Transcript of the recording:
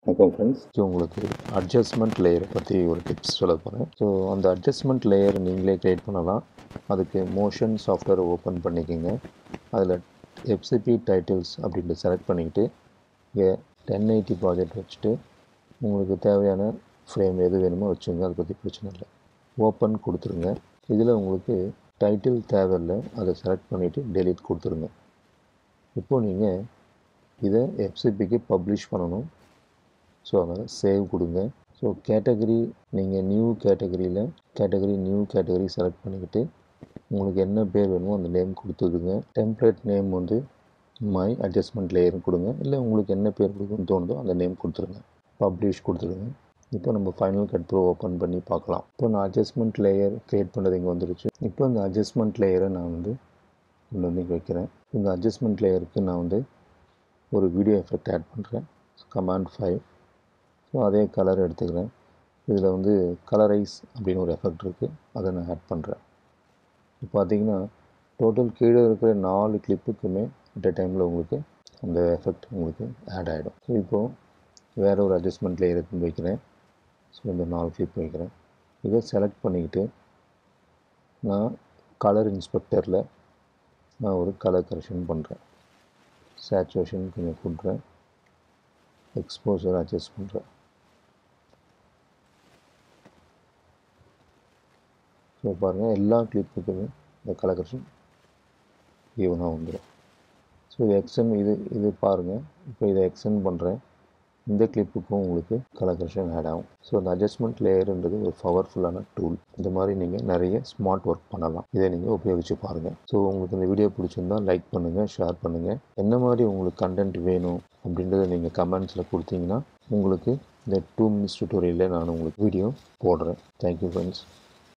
வணக்கம் friends so உங்களுக்கு adjustment லேயரை பற்றி ஒரு டிப்ஸ் சொல்ல போகிறேன் ஸோ அந்த அட்ஜஸ்ட்மெண்ட் லேயர் நீங்களே க்ரியேட் பண்ணலாம் அதுக்கு மோஷன் சாஃப்ட்வேர் ஓப்பன் பண்ணிக்கோங்க அதில் எஃப்சிபி டைட்டில்ஸ் அப்படின்ட்டு செலக்ட் பண்ணிக்கிட்டு இங்கே டென் எயிட்டி ப்ராஜெக்ட் வச்சுட்டு உங்களுக்கு தேவையான ஃப்ரேம் எது வேணுமோ வச்சுங்க அதை பற்றி பிரச்சனை இல்லை ஓப்பன் கொடுத்துருங்க இதில் உங்களுக்கு டைட்டில் தேவையில்லை அதை செலக்ட் பண்ணிவிட்டு டெலீட் கொடுத்துருங்க இப்போது நீங்கள் இதை எஃப்சிபிக்கு பப்ளிஷ் பண்ணணும் ஸோ அதனால் சேவ் கொடுங்க ஸோ கேட்டகரி நீங்கள் நியூ கேட்டகரியில் கேட்டகரி நியூ கேட்டகரி செலக்ட் பண்ணிக்கிட்டு உங்களுக்கு என்ன பேர் வேணுமோ அந்த நேம் கொடுத்துடுங்க டெம்ப்ளேட் நேம் வந்து மை அட்ஜஸ்ட்மெண்ட் லேயர்னு கொடுங்க இல்லை உங்களுக்கு என்ன பேர் கொடுக்கணும்னு தோணுதோ அந்த நேம் கொடுத்துருங்க பப்ளிஷ் கொடுத்துருங்க இப்போ நம்ம ஃபைனல் கட் ப்ரோ ஓப்பன் பண்ணி பார்க்கலாம் இப்போ நான் அட்ஜஸ்ட்மெண்ட் லேயர் க்ரியேட் பண்ணது இங்கே வந்துருச்சு இப்போ இந்த அட்ஜஸ்ட்மெண்ட் லேயரை நான் வந்து கொண்டு வந்து இங்கே வைக்கிறேன் இந்த அட்ஜஸ்ட்மெண்ட் லேயருக்கு நான் வந்து ஒரு வீடியோ எஃபெக்ட் ஆட் பண்ணுறேன் கமாண்ட் ஃபைவ் ஸோ அதே கலர் எடுத்துக்கிறேன் இதில் வந்து கலரைஸ் அப்படின்னு ஒரு எஃபெக்ட் இருக்குது அதை நான் ஆட் பண்ணுறேன் இப்போ பார்த்தீங்கன்னா டோட்டல் கீழே இருக்கிற நாலு கிளிப்புக்குமே அட் a டைமில் உங்களுக்கு அந்த எஃபெக்ட் உங்களுக்கு ஆட் ஆகிடும் ஸோ இப்போது வேறு ஒரு அட்ஜஸ்ட்மெண்ட் லேயர் எடுத்து வைக்கிறேன் ஸோ இந்த நாலு கிளிப் வைக்கிறேன் இதை செலக்ட் பண்ணிக்கிட்டு நான் கலர் இன்ஸ்பெக்டரில் நான் ஒரு கலர் கரெக்ஷன் பண்ணுறேன் சேச்சுரேஷன் கொஞ்சம் கொடுக்குறேன் எக்ஸ்போசர் அட்ஜஸ்ட் பண்ணுறேன் ஸோ பாருங்கள் எல்லா கிளிப்புக்குமே இந்த கலர் கரெக்ஷன் ஈவனாக வந்துடும் ஸோ இது எக்ஸ்டெண்ட் இது இது பாருங்கள் இப்போ இதை எக்ஸ்டெண்ட் பண்ணுறேன் இந்த கிளிப்புக்கும் உங்களுக்கு கலர் கரெக்ஷன் ஆட் ஆகும் ஸோ இந்த அட்ஜஸ்ட்மெண்ட் லேயர்ன்றது ஒரு பவர்ஃபுல்லான டூல் இந்த மாதிரி நீங்கள் நிறைய ஸ்மார்ட் ஒர்க் பண்ணலாம் இதை நீங்கள் உபயோகித்து பாருங்கள் ஸோ உங்களுக்கு இந்த வீடியோ பிடிச்சிருந்தா லைக் பண்ணுங்கள் ஷேர் பண்ணுங்கள் என்ன மாதிரி உங்களுக்கு கண்டென்ட் வேணும் அப்படின்றத நீங்கள் கமெண்ட்ஸில் கொடுத்தீங்கன்னா உங்களுக்கு இந்த டூ மினிட்ஸ் டுட்டோரியலில் நான் உங்களுக்கு வீடியோ போடுறேன் தேங்க்யூ ஃப்ரெண்ட்ஸ்